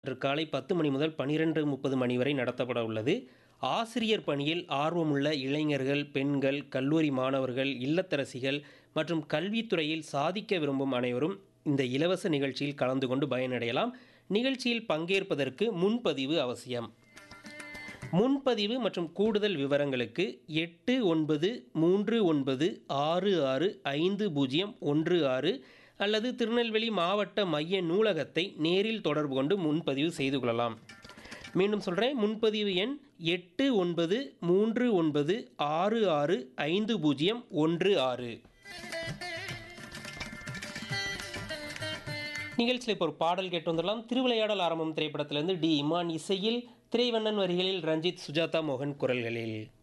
இன்று காலை பத்து மணி முதல் பனிரெண்டு முப்பது மணி வரை நடத்தப்பட உள்ளது ஆசிரியர் பணியில் ஆர்வமுள்ள இளைஞர்கள் பெண்கள் கல்லூரி மாணவர்கள் இல்லத்தரசிகள் மற்றும் கல்வித்துறையில் சாதிக்க விரும்பும் அனைவரும் இந்த இலவச நிகழ்ச்சியில் கலந்து கொண்டு பயனடையலாம் நிகழ்ச்சியில் பங்கேற்பதற்கு முன்பதிவு அவசியம் முன்பதிவு மற்றும் கூடுதல் விவரங்களுக்கு எட்டு ஒன்பது மூன்று ஒன்பது ஆறு ஆறு ஐந்து பூஜ்ஜியம் ஒன்று ஆறு அல்லது திருநெல்வேலி மாவட்ட மைய நூலகத்தை நேரில் தொடர்பு கொண்டு முன்பதிவு செய்து கொள்ளலாம் மீண்டும் சொல்கிறேன் முன்பதிவு எண் எட்டு ஒன்பது மூன்று ஒன்பது ஆறு ஆறு ஐந்து பூஜ்ஜியம் ஒன்று ஆறு நிகழ்ச்சியில் இப்போ ஒரு பாடல் கேட்டு வந்துடலாம் திருவிளையாடல் ஆரம்பம் திரைப்படத்திலிருந்து டி இமான் இசையில் திரைவண்ணன் வரிகளில் ரஞ்சித் சுஜாதா மோகன் குரல்களில்